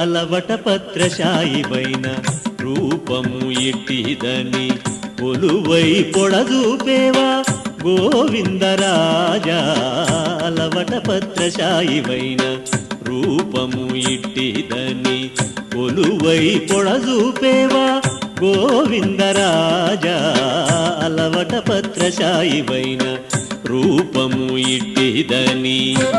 అలవట పత్రశాయివైన రూపము ఎట్టిదని కొలువై పొడదూపేవా గోవిందరాజా అలవట పత్రశాయివైన రూపము ఇట్టిదని కొలువై పొడదూపేవా గోవిందరాజా అలవట పత్రశాయివైన రూపము ఇట్టిదని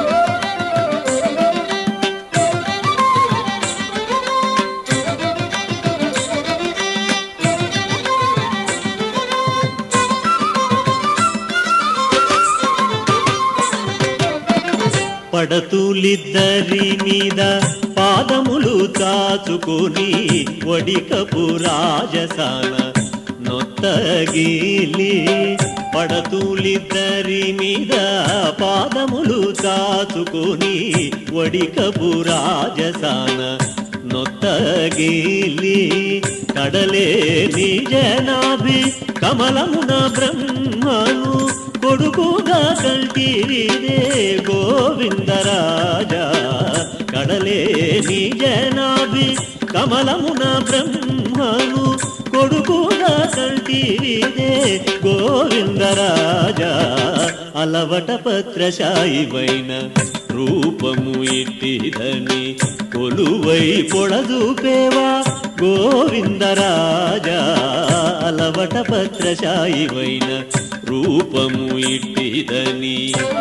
పడతులిద్దరి మీద పాదములు చాచుకొని వడికపు రాజసాన నొత్తగిలి పడతులిద్దరి మీద పాదములు చాచుకొని వడికపు రాజసాన నొత్తగిలి కడలే నిజనాభి కమలమున బ్రహ్మను కొడుకుగా కంటిరిదే గోవిందరాజా కడలే నిజనాభి కమలమున బ్రహ్మను కొడుకుగా కంటిరిదే గోవిందరాజా అలవట పత్రశాయివైన రూపము ఇట్టిదని కొలువై పొడదూపేవా గోవిందరాజా అలవట పత్రశాయివైన రూపము ఇట్టిదని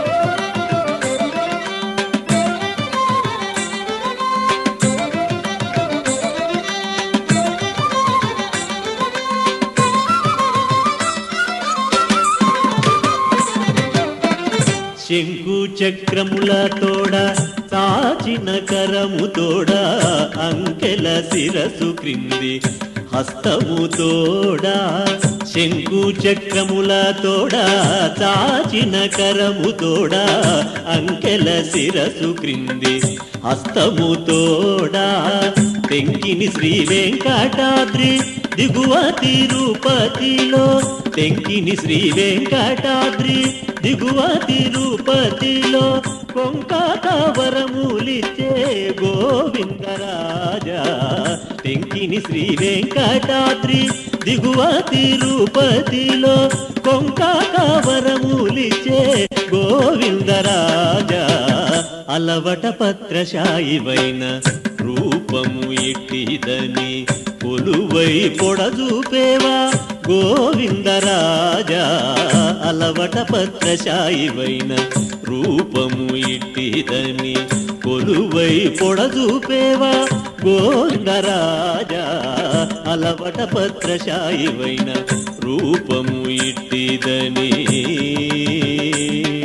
శంకు చక్రముల తోడ చాచిన కరము తోడ అంకెల శిరసు క్రింది హస్తము తోడ శంకు చక్రముల తోడ చాచిన కరము తోడ అంకెల శిరసు క్రింది హస్తము తోడ తెంకిని శ్రీ వెంకటాద్రి దిగువ తిరుపతిలో తెంకిని శ్రీ వెంకటాద్రి దిగువ తిరుపతిలో కొంకావరములిచ్చే గోవిందరాజా తెంకిని శ్రీ వెంకటాద్రి దిగువ తిరుపతిలో కొంకావరములిచ్చే గోవిందరాజా అలవట పత్రశాయివైన రూపము ఎట్టిదని కొలువై పొడదూపేవా గోవిందరాజా అలవట పత్రశాయివైన రూపము ఇట్టిదని కొలువై పొడదూపేవా గోవిందరాజా అలవట పత్రశాయివైన రూపము ఇట్టిదని